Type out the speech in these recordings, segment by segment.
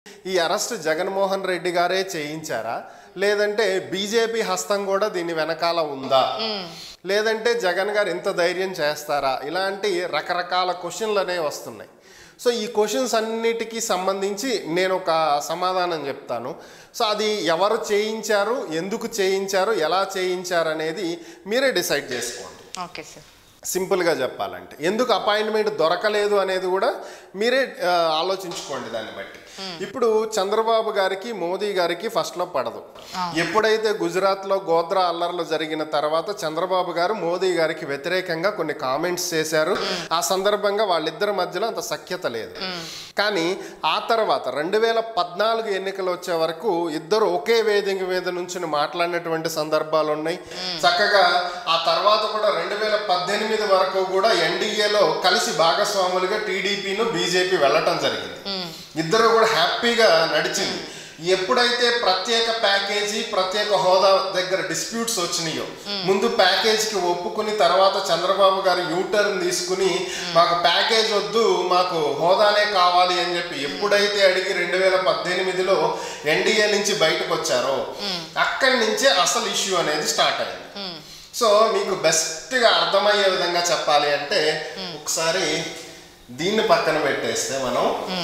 ఈ అరెస్ట్ జగన్మోహన్ రెడ్డి గారే చేయించారా లేదంటే బీజేపీ హస్తం కూడా దీని వెనకాల ఉందా లేదంటే జగన్ గారు ఇంత ధైర్యం చేస్తారా ఇలాంటి రకరకాల క్వశ్చన్లు అనేవి వస్తున్నాయి సో ఈ క్వశ్చన్స్ అన్నిటికీ సంబంధించి నేను ఒక సమాధానం చెప్తాను సో అది ఎవరు చేయించారు ఎందుకు చేయించారు ఎలా చేయించారు అనేది మీరే డిసైడ్ చేసుకోండి ఓకే సార్ సింపుల్గా చెప్పాలంటే ఎందుకు అపాయింట్మెంట్ దొరకలేదు అనేది కూడా మీరే ఆ, ఆలోచించుకోండి దాన్ని బట్టి ఇప్పుడు చంద్రబాబు గారికి మోదీ గారికి ఫస్ట్లో పడదు ఎప్పుడైతే గుజరాత్లో గోద్రా అల్లర్లు జరిగిన తర్వాత చంద్రబాబు గారు మోదీ గారికి వ్యతిరేకంగా కొన్ని కామెంట్స్ చేశారు ఆ సందర్భంగా వాళ్ళిద్దరి మధ్యలో అంత సఖ్యత లేదు కానీ ఆ తర్వాత రెండు వేల పద్నాలుగు ఎన్నికలు వచ్చే వరకు ఇద్దరు ఒకే వేదిక మీద నుంచి మాట్లాడినటువంటి సందర్భాలు ఉన్నాయి చక్కగా ఆ తర్వాత కూడా రెండు వేల పద్దెనిమిది వరకు కూడా ఎన్డీఏలో కలిసి భాగస్వాములుగా టీడీపీను బీజేపీ వెళ్ళటం జరిగింది ఇద్దరు కూడా హ్యాపీగా నడిచింది ఎప్పుడైతే ప్రత్యేక ప్యాకేజీ ప్రత్యేక హోదా దగ్గర డిస్ప్యూట్స్ వచ్చినాయో ముందు ప్యాకేజీకి ఒప్పుకుని తర్వాత చంద్రబాబు గారు యూటర్న్ తీసుకుని మాకు ప్యాకేజ్ వద్దు మాకు హోదానే కావాలి అని చెప్పి ఎప్పుడైతే అడిగి రెండు వేల పద్దెనిమిదిలో ఎన్డీఏ నుంచి బయటకు వచ్చారో అక్కడి నుంచే అసలు ఇష్యూ అనేది స్టార్ట్ అయింది సో మీకు బెస్ట్గా అర్థమయ్యే విధంగా చెప్పాలి అంటే ఒకసారి దీన్ని పక్కన పెట్టేస్తే మనం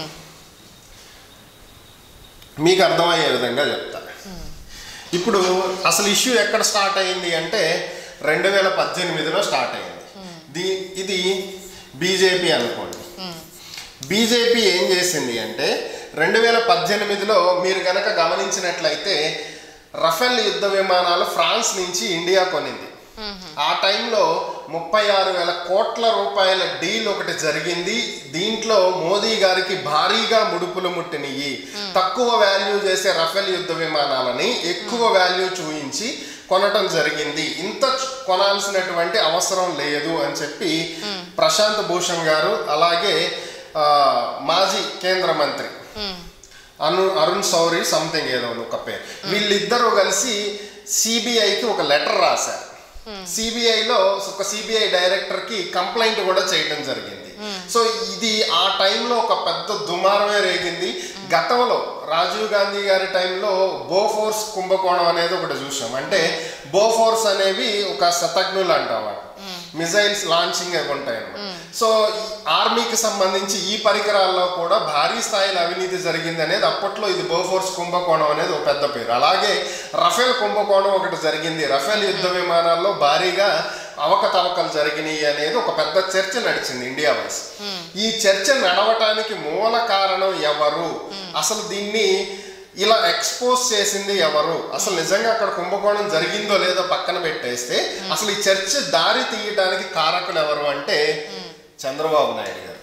మీకు అర్థమయ్యే విధంగా చెప్తా ఇప్పుడు అసలు ఇష్యూ ఎక్కడ స్టార్ట్ అయింది అంటే రెండు వేల పద్దెనిమిదిలో స్టార్ట్ అయింది దీ ఇది బీజేపీ అనుకోండి బీజేపీ ఏం చేసింది అంటే రెండు వేల పద్దెనిమిదిలో మీరు గనక గమనించినట్లయితే రఫేల్ యుద్ధ విమానాలు ఫ్రాన్స్ నుంచి ఇండియా కొనింది ఆ టైంలో ముప్పై ఆరు వేల కోట్ల రూపాయల డీల్ ఒకటి జరిగింది దీంట్లో మోదీ గారికి భారీగా ముడుపులు ముట్టినయి తక్కువ వాల్యూ చేసే రఫేల్ యుద్ధ విమానాలని ఎక్కువ వాల్యూ చూయించి కొనటం జరిగింది ఇంత చ్- కొనాల్సినటువంటి అవసరం లేదు అని చెప్పి ప్రశాంత్ భూషణ్ గారు అలాగే ఆ, మాజీ కేంద్ర మంత్రి అను అరుణ్ సౌరి సంథింగ్ ఏదో ఉంది ఒక పేరు వీళ్ళిద్దరూ కలిసి సిబిఐకి ఒక లెటర్ రాశారు సిబిఐలో ఒక సిబిఐ డైరెక్టర్ కి కంప్లైంట్ కూడా చేయడం జరిగింది సో ఇది ఆ టైంలో ఒక పెద్ద దుమారమే రేగింది గతంలో రాజీవ్ గాంధీ గారి టైంలో బోఫోర్స్ కుంభకోణం అనేది ఒకటి చూసాం అంటే బోఫోర్స్ అనేవి ఒక శతజ్ఞులు అంటాం వాటి మిజైల్స్ లాంచింగ్ అవి ఉంటాయి అన్నమాట. సో ఈ ఆర్మీకి సంబంధించి ఈ పరికరాల్లో కూడా భారీ స్థాయిలో అవినీతి జరిగింది అనేది అప్పట్లో ఇది బోఫోర్స్ కుంభకోణం అనేది ఒక పెద్ద పేరు అలాగే రఫేల్ కుంభకోణం ఒకటి జరిగింది రఫేల్ యుద్ధ విమానాల్లో భారీగా అవకతవకలు జరిగినాయి అనేది ఒక పెద్ద చర్చ నడిచింది ఇండియా వైస్ ఈ చర్చ నడవటానికి మూల కారణం ఎవరు అసలు దీన్ని ఇలా ఎక్స్పోజ్ చేసింది ఎవరు అసలు నిజంగా అక్కడ కుంభకోణం జరిగిందో లేదో పక్కన పెట్టేస్తే అసలు ఈ చర్చ దారి తీయడానికి కారకులు ఎవరు అంటే చంద్రబాబు నాయుడు గారు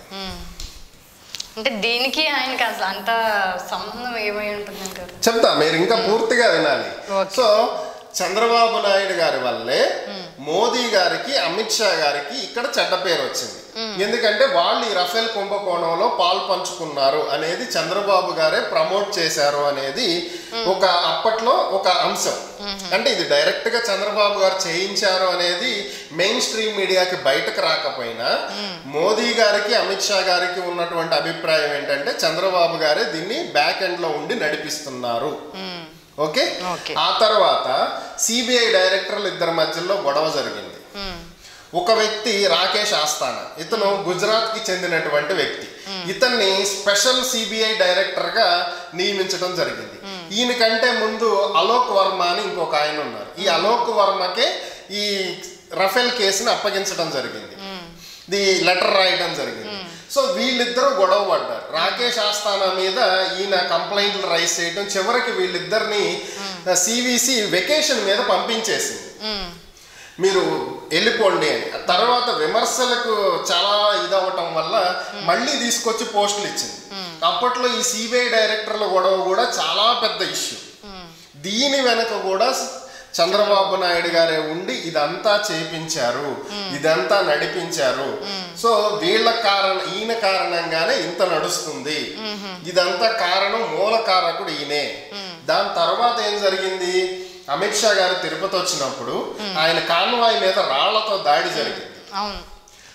అంటే దీనికి ఆయనకి అసలు అంత సంబంధం ఏమై ఉంటుంది అంటారు చెప్తా మీరు ఇంకా పూర్తిగా వినాలి Okay. సో చంద్రబాబు నాయుడు గారి వల్లే మోదీ గారికి అమిత్ షా గారికి ఇక్కడ చెడ్డ పేరు వచ్చింది ఎందుకంటే వాళ్ళు ఈ రఫేల్ కుంభకోణంలో పాలు పంచుకున్నారు అనేది చంద్రబాబు గారే ప్రమోట్ చేశారు అనేది ఒక అప్పట్లో ఒక అంశం అంటే ఇది డైరెక్ట్ గా చంద్రబాబు గారు చేయించారు అనేది మెయిన్ స్ట్రీమ్ మీడియాకి బయటకు రాకపోయినా మోదీ గారికి అమిత్ షా గారికి ఉన్నటువంటి అభిప్రాయం ఏంటంటే చంద్రబాబు గారే దీన్ని బ్యాక్ ఎండ్ లో ఉండి నడిపిస్తున్నారు ఓకే ఓకే. ఆ తర్వాత సిబిఐ డైరెక్టర్లు ఇద్దరి మధ్యలో గొడవ జరిగింది ఒక వ్యక్తి రాకేష్ ఆస్థానా ఇతను గుజరాత్ కి చెందినటువంటి వ్యక్తి ఇతన్ని స్పెషల్ సిబిఐ డైరెక్టర్ గా నియమించడం జరిగింది ఈయనకంటే ముందు అలోక్ వర్మ అని ఇంకొక ఆయన ఉన్నారు ఈ అలోక్ వర్మకే ఈ రఫేల్ కేసుని అప్పగించడం జరిగింది ది లెటర్ రాయడం జరిగింది సో వీళ్ళిద్దరూ గొడవ పడ్డారు రాకేష్ ఆస్థానా మీద ఈయన కంప్లైంట్లు రైజ్ చేయడం చివరికి వీళ్ళిద్దరిని సివిసి వెకేషన్ మీద పంపించేసింది మీరు వెళ్ళిపోండి అని ఆ తర్వాత విమర్శలకు చాలా ఇదవటం వల్ల మళ్ళీ తీసుకొచ్చి పోస్టులు ఇచ్చింది అప్పట్లో ఈ సిబిఐ డైరెక్టర్ల గొడవ కూడా చాలా పెద్ద ఇష్యూ దీని వెనక కూడా చంద్రబాబు నాయుడు గారే ఉండి ఇదంతా చేపించారు ఇదంతా నడిపించారు సో వీళ్ళ కారణం ఈయన కారణంగానే ఇంత నడుస్తుంది ఇదంతా కారణం మూల కారకుడు ఈయనే దాని తర్వాత ఏం జరిగింది అమిత్ షా గారు తిరుపతి వచ్చినప్పుడు ఆయన కాన్వాయ్ మీద రాళ్లతో దాడి జరిగింది అవును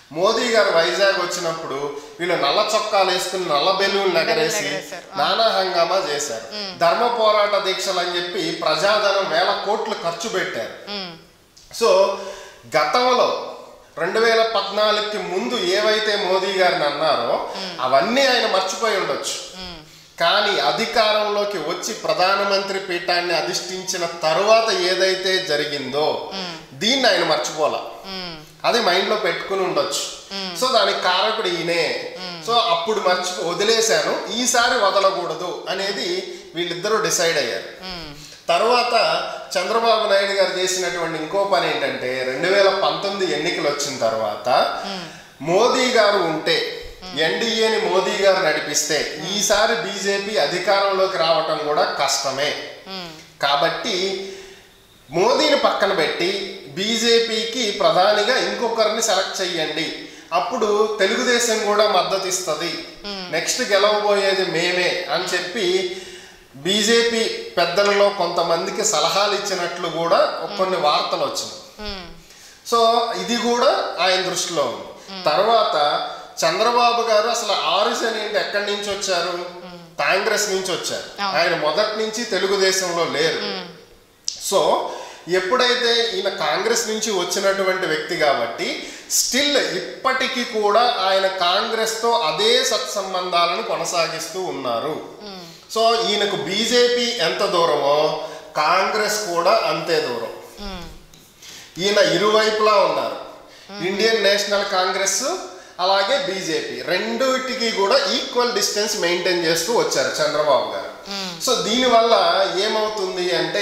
మోదీ గారు వైజాగ్ వచ్చినప్పుడు వీళ్ళు నల్ల చొక్కాలు వేసుకుని నల్ల బెలూన్లు ఎగరేసి ఎగరేశారు. నానా హంగామా చేశారు ధర్మ పోరాట దీక్షలు అని చెప్పి ప్రజాధనం వేల కోట్లు ఖర్చు పెట్టారు ఉమ్, సో గతంలో రెండు వేల పద్నాలుగుకి ముందు ఏవైతే మోదీ గారిని అన్నారో అవన్నీ ఆయన మర్చిపోయి ఉండొచ్చు ఉమ్, కానీ అధికారంలోకి వచ్చి ప్రధానమంత్రి పీఠాన్ని అధిష్ఠించిన తరువాత ఏదైతే జరిగిందో దీన్ని ఆయన మర్చిపోలా ఉమ్, అది మైండ్ లో పెట్టుకుని ఉండొచ్చు సో దానికి కారకుడు ఈయనే సో అప్పుడు మర్చి వదిలేశాను ఈసారి వదలకూడదు అనేది వీళ్ళిద్దరూ డిసైడ్ అయ్యారు ఉమ్, తర్వాత చంద్రబాబు నాయుడు గారు చేసినటువంటి ఇంకో పని ఏంటంటే రెండు వేల పంతొమ్మిది ఎన్నికలు వచ్చిన తర్వాత మోదీ గారు ఉంటే ఎన్డీఏని మోదీ గారు నడిపిస్తే ఈసారి బీజేపీ అధికారంలోకి రావటం కూడా కష్టమే ఉమ్, కాబట్టి మోదీని పక్కన పెట్టి బీజేపీకి ప్రధానిగా ఇంకొకరిని సెలెక్ట్ చెయ్యండి అప్పుడు తెలుగుదేశం కూడా మద్దతు ఇస్తుంది నెక్స్ట్ గెలవబోయేది మేమే అని చెప్పి బీజేపీ పెద్దలలో కొంతమందికి సలహాలు ఇచ్చినట్లు కూడా కొన్ని వార్తలు వచ్చినాయి ఉమ్, సో ఇది కూడా ఆయన దృష్టిలో ఉంది తర్వాత చంద్రబాబు గారు అసలు ఆరిజిన్ ఏంటి ఎక్కడి నుంచి వచ్చారు కాంగ్రెస్ నుంచి వచ్చారు అవును. ఆయన మొదటి నుంచి తెలుగుదేశంలో లేరు ఉమ్, సో ఎప్పుడైతే ఈయన కాంగ్రెస్ నుంచి వచ్చినటువంటి వ్యక్తి కాబట్టి స్టిల్ ఇప్పటికీ కూడా ఆయన కాంగ్రెస్తో అదే సత్సంబంధాలను కొనసాగిస్తూ ఉన్నారు ఉమ్, సో ఈయనకు బీజేపీ ఎంత దూరమో కాంగ్రెస్ కూడా అంతే దూరం ఉమ్, ఈయన ఇరువైపులా ఉన్నారు ఇండియన్ నేషనల్ కాంగ్రెస్ అలాగే బీజేపీ రెండుటికి కూడా ఈక్వల్ డిస్టెన్స్ మెయింటైన్ చేస్తూ వచ్చారు చంద్రబాబు గారు సో దీనివల్ల ఏమవుతుంది అంటే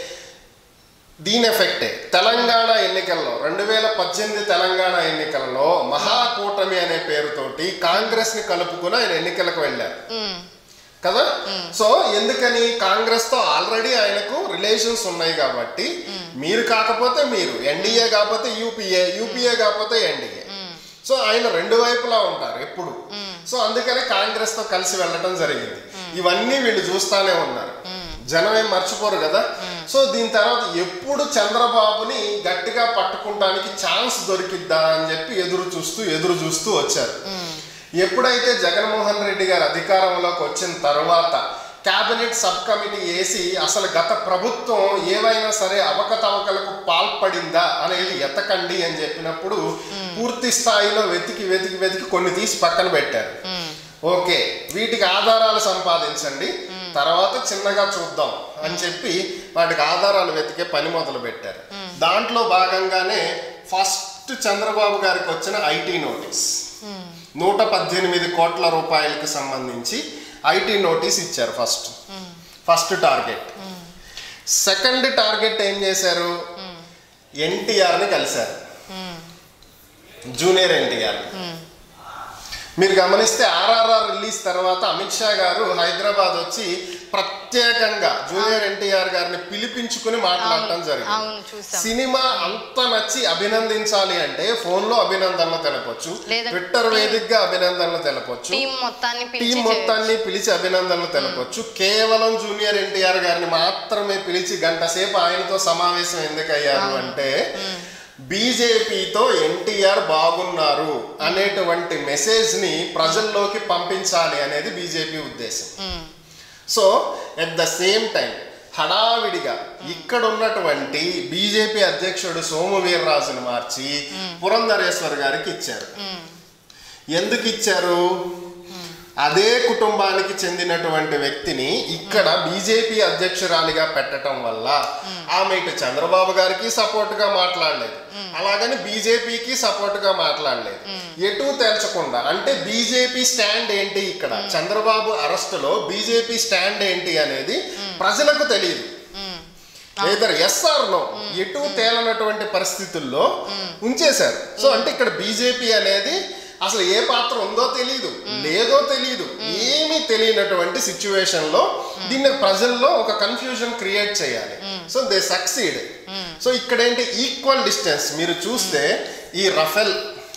దీని ఎఫెక్టే తెలంగాణ ఎన్నికల్లో రెండు వేల పద్దెనిమిది తెలంగాణ ఎన్నికల్లో మహాకూటమి అనే పేరుతోటి కాంగ్రెస్ ని కలుపుకుని ఆయన ఎన్నికలకు వెళ్ళారు ఉమ్, కదా సో ఎందుకని కాంగ్రెస్ తో ఆల్రెడీ ఆయనకు రిలేషన్స్ ఉన్నాయి కాబట్టి మీరు కాకపోతే మీరు ఎన్డీఏ కాకపోతే యూపీఏ యూపీఏ కాకపోతే ఎన్డీఏ సో ఆయన రెండు వైపులా ఉంటారు ఎప్పుడు సో అందుకనే కాంగ్రెస్ తో కలిసి వెళ్ళటం జరిగింది ఇవన్నీ వీళ్ళు చూస్తానే ఉన్నారు జనం ఏం మర్చిపోరు కదా సో దీని తర్వాత ఎప్పుడు చంద్రబాబుని గట్టిగా పట్టుకుంటానికి ఛాన్స్ దొరికిద్దా అని చెప్పి ఎదురు చూస్తూ ఎదురు చూస్తూ వచ్చారు ఎప్పుడైతే జగన్మోహన్ రెడ్డి గారు అధికారంలోకి వచ్చిన తర్వాత కేబినెట్ సబ్ కమిటీ వేసి అసలు గత ప్రభుత్వం ఏవైనా సరే అవకతవకలకు పాల్పడిందా అనేది ఎతకండి అని చెప్పినప్పుడు పూర్తి స్థాయిలో వెతికి వెతికి వెతికి కొన్ని తీసి పక్కన పెట్టారు ఉమ్, ఓకే వీటికి ఆధారాలు సంపాదించండి తర్వాత చిన్నగా చూద్దాం అని చెప్పి వాటికి ఆధారాలు వెతికే పని మొదలు పెట్టారు దాంట్లో భాగంగానే ఫస్ట్ చంద్రబాబు గారికి వచ్చిన ఐటీ నోటీస్ ఉమ్, నూట పద్దెనిమిది కోట్ల రూపాయలకు సంబంధించి ఐటీ నోటీస్ ఇచ్చారు first um, first target second target ఏం చేశారు ఎన్టీఆర్ని కలిశారు ఉమ్, జూనియర్ ఎన్టీఆర్ ఉమ్, మీరు గమనిస్తే ఆర్ఆర్ఆర్ రిలీజ్ తర్వాత అమిత్ షా గారు హైదరాబాద్ వచ్చి ప్రత్యేకంగా జూనియర్ ఎన్టీఆర్ గారిని పిలిపించుకుని మాట్లాడటం జరిగింది అవును చూసాం సినిమా అంత నచ్చి అభినందించాలి అంటే ఫోన్ లో అభినందనలు తెలపొచ్చు లేదా ట్విట్టర్ వేదికగా అభినందనలు తెలపొచ్చు టీం మొత్తాన్ని టీం పిలిచి మొత్తాన్ని పిలిచి అభినందనలు తెలపొచ్చు కేవలం జూనియర్ ఎన్టీఆర్ గారిని మాత్రమే పిలిచి గంట సేపు ఆయనతో సమావేశం ఎందుకయ్యారు అంటే బీజేపీతో ఎన్టీఆర్ బాగున్నారు అనేటువంటి మెసేజ్ ని ప్రజల్లోకి పంపించాలి అనేది బీజేపీ ఉద్దేశం um, so at the same time హడావిడిగా ఇక్కడ ఉన్నటువంటి బీజేపీ అధ్యక్షుడు సోము వీర్రాజును మార్చి పురంధరేశ్వర్ గారికి ఇచ్చారు ఉమ్, ఎందుకు ఇచ్చారు అదే కుటుంబానికి చెందినటువంటి వ్యక్తిని ఇక్కడ బీజేపీ అధ్యక్షురాలిగా పెట్టడం వల్ల ఆమె ఇటు చంద్రబాబు గారికి సపోర్ట్ గా మాట్లాడలేదు అలాగని బీజేపీకి సపోర్ట్ గా మాట్లాడలేదు ఎటు తేల్చకుండా అంటే బీజేపీ స్టాండ్ ఏంటి ఇక్కడ చంద్రబాబు అరెస్టులో బీజేపీ స్టాండ్ ఏంటి అనేది ప్రజలకు తెలియదు um, either yes or no ఎటు తేలనటువంటి పరిస్థితుల్లో ఉంచేశారు సో అంటే ఇక్కడ బీజేపీ అనేది అసలు ఏ పాత్ర ఉందో తెలియదు లేదో తెలియదు ఏమీ తెలియనటువంటి సిచ్యువేషన్ లో దీన్ని ప్రజల్లో ఒక కన్ఫ్యూజన్ క్రియేట్ చేయాలి సో దే సక్సీడ్ సో ఇక్కడ ఏంటి ఈక్వల్ డిస్టెన్స్ మీరు చూస్తే ఈ రఫెల్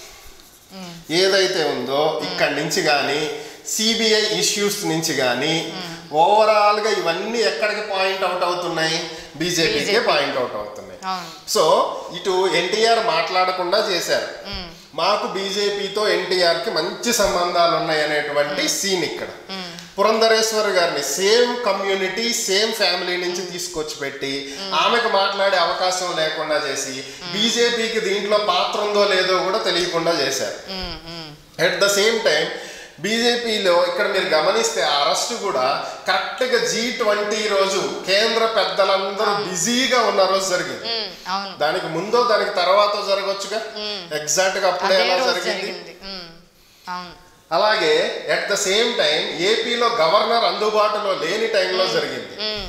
ఏదైతే ఉందో ఇక్కడి నుంచి కానీ సిబిఐ ఇష్యూస్ నుంచి కానీ ఓవరాల్గా ఇవన్నీ ఎక్కడికి పాయింట్ అవుట్ అవుతున్నాయి బీజేపీకే BJP. పాయింట్ అవుట్ అవుతున్నాయి అవును సో ఇటు ఎన్టీఆర్ మాట్లాడకుండా చేశారు ఉమ్, మాకు బీజేపీతో ఎన్టీఆర్కి మంచి సంబంధాలు ఉన్నాయి అనేటువంటి సీన్ ఇక్కడ పురంధరేశ్వర్ గారిని సేమ్ కమ్యూనిటీ సేమ్ ఫ్యామిలీ నుంచి తీసుకొచ్చి పెట్టి ఆమెకు మాట్లాడే అవకాశం లేకుండా చేసి బీజేపీకి దీంట్లో పాత్ర ఉందో లేదో కూడా తెలియకుండా చేశారు um, um. At the same time బీజేపీలో ఇక్కడ మీరు గమనిస్తే ఆ అరెస్ట్ కూడా కరెక్ట్ గా జీ ట్వంటీ రోజు కేంద్ర పెద్దలందరూ బిజీగా ఉన్న రోజు జరిగింది ఉమ్, అవును దానికి ముందో దానికి తర్వాత జరగచ్చుగా ఎగ్జాక్ట్ గా అప్పుడే అదే ఎలా రోజు జరిగింది జరిగింది ఉమ్, అవును అలాగే అట్ ద సేమ్ టైం ఏపీలో గవర్నర్ అందుబాటులో లేని టైంలో జరిగింది ఉమ్,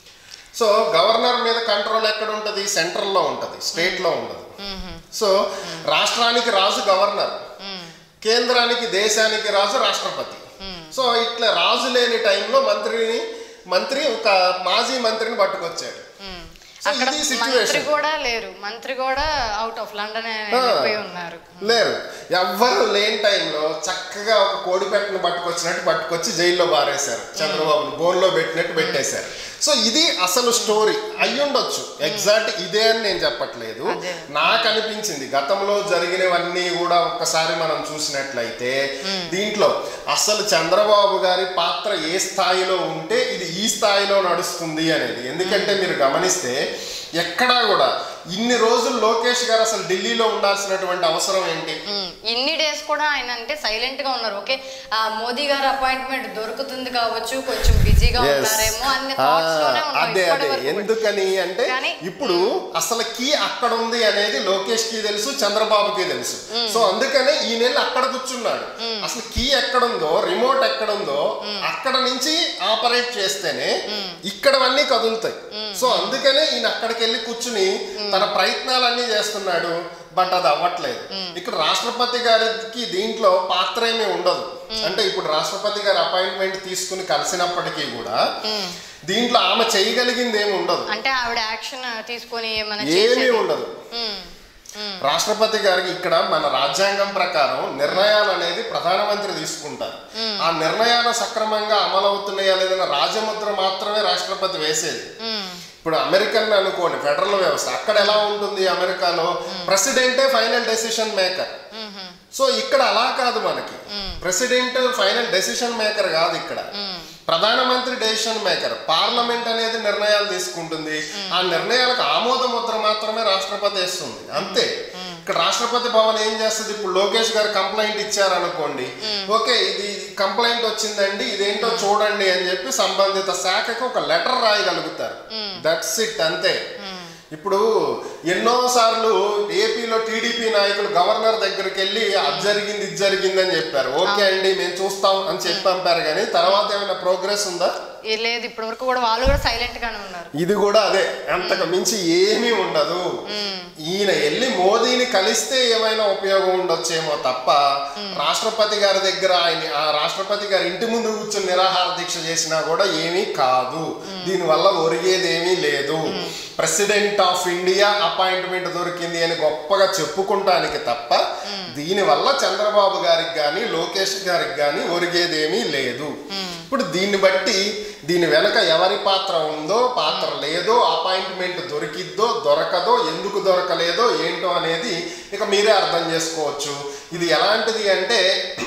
సో గవర్నర్ మీద కంట్రోల్ ఎక్కడ ఉంటుంది సెంట్రల్లో ఉంటుంది స్టేట్లో ఉండదు ఉమ్, సో రాష్ట్రానికి రాజు గవర్నర్ ఉమ్, కేంద్రానికి దేశానికి రాజు రాష్ట్రపతి ఉమ్. సో ఇట్లా రాజు లేని టైంలో మంత్రిని మంత్రి ఒక మాజీ మంత్రిని పట్టుకొచ్చాడు ఉమ్. So, అక్కడ ఇది మంత్రి situation. కూడా లేరు మంత్రి కూడా అవుట్ ఆఫ్ లండన్ వెళ్ళిపోయి ఉన్నారు లేరు ఎవ్వరు లేని టైంలో చక్కగా ఒక కోడి పెట్టను పట్టుకొచ్చినట్టు పట్టుకొచ్చి జైల్లో బారేశారు చంద్రబాబును బోన్లో పెట్టినట్టు పెట్టేశారు సో ఇది అసలు స్టోరీ అయ్యుండొచ్చు ఎగ్జాక్ట్ ఇదే అని నేను చెప్పట్లేదు అదే. నాకు అనిపించింది గతంలో జరిగినవన్నీ కూడా ఒక్కసారి మనం చూసినట్లయితే దీంట్లో అసలు చంద్రబాబు గారి పాత్ర ఏ స్థాయిలో ఉంటే ఇది ఈ స్థాయిలో నడుస్తుంది అనేది ఎందుకంటే మీరు గమనిస్తే ఎక్కడా కూడా ఇన్ని రోజులు లోకేష్ గారు అసలు ఢిల్లీలో ఉండాల్సినటువంటి అవసరం ఏంటి ఉమ్, ఇన్ని డేస్ కూడా ఆయన అంటే సైలెంట్ గా ఉన్నారు ఓకే ఆ మోదీ గారి అపాయింట్మెంట్ దొరుకుతుంది కావచ్చు కొంచెం బిజీగా Yes. ఉన్నారేమో అన్ని ఆ, థాట్స్ లోనే ఉన్నారు అదే ఇప్పటి అదే వరకు కూడా. ఎందుకని అంటే కానీ- ఇప్పుడు అసలు కీ అక్కడ ఉంది అనేది లోకేష్ కి తెలుసు చంద్రబాబుకి తెలుసు సో అందుకనే ఈ నెల అక్కడ కూర్చున్నాడు అసలు కీ ఎక్కడుందో రిమోట్ ఎక్కడుందో అక్కడ నుంచి ఆపరేట్ చేస్తేనే ఇక్కడవన్నీ కదులుతాయి సో అందుకనే ఈయన అక్కడికి వెళ్ళి కూర్చుని తన ప్రయత్నాలన్నీ చేస్తున్నాడు బట్ అది అవ్వట్లేదు ఇక్కడ రాష్ట్రపతి గారికి దీంట్లో పాత్ర ఏమీ ఉండదు అంటే ఇప్పుడు రాష్ట్రపతి గారి అపాయింట్మెంట్ తీసుకుని కలిసినప్పటికీ కూడా దీంట్లో ఆమె చేయగలిగింది ఏమి ఉండదు అంటే ఆవిడ యాక్షన్ తీసుకొని ఏమైనా ఏమీ చేసేది ఉండదు ఉమ్, ఉమ్, రాష్ట్రపతి గారికి ఇక్కడ మన రాజ్యాంగం ప్రకారం నిర్ణయాలు అనేది ప్రధానమంత్రి తీసుకుంటారు ఆ నిర్ణయాలు సక్రమంగా అమలవుతున్నాయా లేదన్న రాజముద్ర మాత్రమే రాష్ట్రపతి వేసేది ఉమ్, ఇప్పుడు అమెరికన్ అనుకోండి ఫెడరల్ వ్యవస్థ అక్కడ ఎలా ఉంటుంది అమెరికాలో ప్రెసిడెంటే final decision maker um, so ఇక్కడ అలా కాదు మనకి ప్రెసిడెంట్ ఫైనల్ డెసిషన్ మేకర్ కాదు ఇక్కడ ప్రధానమంత్రి డెసిషన్ మేకర్ పార్లమెంట్ అనేది నిర్ణయాలు తీసుకుంటుంది ఆ నిర్ణయాలకు ఆమోద ముద్ర మాత్రమే రాష్ట్రపతి వేస్తుంది అంతే ఇక్కడ రాష్ట్రపతి భవన్ ఏం చేస్తుంది ఇప్పుడు లోకేష్ గారు కంప్లైంట్ ఇచ్చారనుకోండి ఓకే ఇది కంప్లైంట్ వచ్చిందండి ఇదేంటో చూడండి అని చెప్పి సంబంధిత శాఖకు ఒక లెటర్ రాయగలుగుతారు దట్స్ ఇట్ అంతే ఇప్పుడు ఎన్నో సార్లు ఏపీలో టీడీపీ నాయకులు గవర్నర్ దగ్గరికి వెళ్ళి అది జరిగింది ఇది జరిగింది అని చెప్పారు ఓకే అండి మేము చూస్తాం అని చెప్పి పంపారు కానీ తర్వాత ఏమైనా ప్రోగ్రెస్ ఉందా ఏ లేదు ఇప్పటి వరకు కూడా వాళ్ళు కూడా సైలెంట్ గానే ఉన్నారు ఇది కూడా అదే అంతకు మించి ఏమీ ఉండదు ఈయన వెళ్ళి మోదీని కలిస్తే ఏమైనా ఉపయోగం ఉండొచ్చేమో తప్ప రాష్ట్రపతి గారి దగ్గర ఆయన ఆ రాష్ట్రపతి గారి ఇంటి ముందు కూర్చొని నిరాహార దీక్ష చేసినా కూడా ఏమీ కాదు దీనివల్ల ఒరిగేది ఏమీ లేదు ప్రెసిడెంట్ ఆఫ్ ఇండియా అపాయింట్మెంట్ దొరికింది అని గొప్పగా చెప్పుకుంటానికి తప్ప దీనివల్ల చంద్రబాబు గారికి కానీ లోకేష్ గారికి కానీ ఒరిగేదేమీ లేదు ఇప్పుడు దీన్ని బట్టి దీని వెనక ఎవరి పాత్ర ఉందో పాత్ర లేదో అపాయింట్మెంట్ దొరికిద్దో దొరకదో ఎందుకు దొరకలేదో ఏంటో అనేది ఇక మీరే అర్థం చేసుకోవచ్చు ఇది ఎలాంటిది అంటే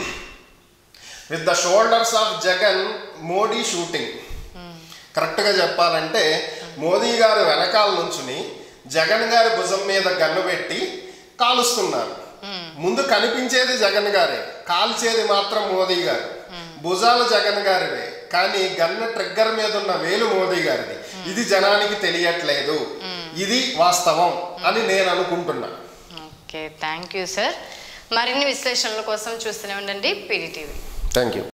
with the shoulders of Jagan Modi shooting కరెక్ట్గా చెప్పాలంటే మోదీ గారు వెనకాల నుంచుని జగన్ గారి భుజం మీద గన్ను పెట్టి కాలుస్తున్నారు ముందు కనిపించేది జగన్ గారే కాల్చేది మాత్రం మోదీ గారు భుజాలు జగన్ గారివే కానీ గన్ను ట్రిగ్గర్ మీద ఉన్న వేలు మోదీ గారిది ఇది జనానికి తెలియట్లేదు ఇది వాస్తవం అని నేను అనుకుంటున్నా ఓకే థ్యాంక్ యూ సార్ మరిన్ని విశ్లేషణల కోసం చూస్తూనే ఉండండి పీడీటీవీ థ్యాంక్ యూ